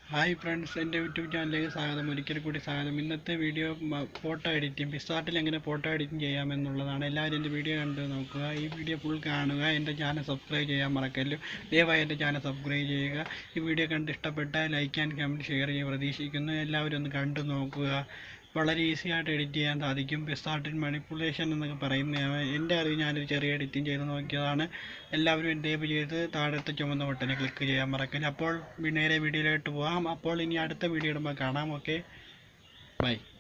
hi friends എൻ്റെ YouTube ചാനലിലേക്ക് സ്വാഗതം ഒരിക്കൽ കൂടി സ്വാഗതം ഇന്നത്തെ വീഡിയോ ഫോട്ടോ എഡിറ്റിംഗ് പിസാർട്ടിൽ എങ്ങനെ ഫോട്ടോ എഡിറ്റിംഗ് ചെയ്യാമെന്നുള്ളതാണ് എല്ലാവരും എൻ്റെ വീഡിയോ കണ്ട് നോക്കുക ഈ വീഡിയോ ഫുൾ കാണുക എൻ്റെ ചാനൽ സബ്സ്ക്രൈബ് ചെയ്യാൻ മറക്കല്ലോ ദയവായി എൻ്റെ ചാനൽ സബ്സ്ക്രൈബ് ചെയ്യുക ഈ വീഡിയോ കണ്ട് ഇഷ്ടപ്പെട്ടാൽ ലൈക്ക് ആൻഡ് കമൻറ്റ് ഷെയർ ചെയ്യാൻ പ്രതീക്ഷിക്കുന്നു എല്ലാവരും ഒന്ന് കണ്ടു നോക്കുക വളരെ ഈസി ആയിട്ട് എഡിറ്റ് ചെയ്യാൻ സാധിക്കും പിസാർട്ടിൻ മണിപ്പുലേഷൻ എന്നൊക്കെ പറയുന്ന എൻ്റെ അറിവ് ഞാനൊരു ചെറിയ എഡിറ്റിംഗ് ചെയ്ത് നോക്കിയതാണ് എല്ലാവരും എൻ്റേബ് ചെയ്ത് താഴത്തെ ചുമന്ന ബട്ടനെ ക്ലിക്ക് ചെയ്യാൻ മറക്കില്ല അപ്പോൾ നേരെ വീഡിയോയിലോട്ട് പോകാം അപ്പോൾ ഇനി അടുത്ത വീഡിയോ ഇടുമ്പോൾ കാണാം ഓക്കെ ബൈ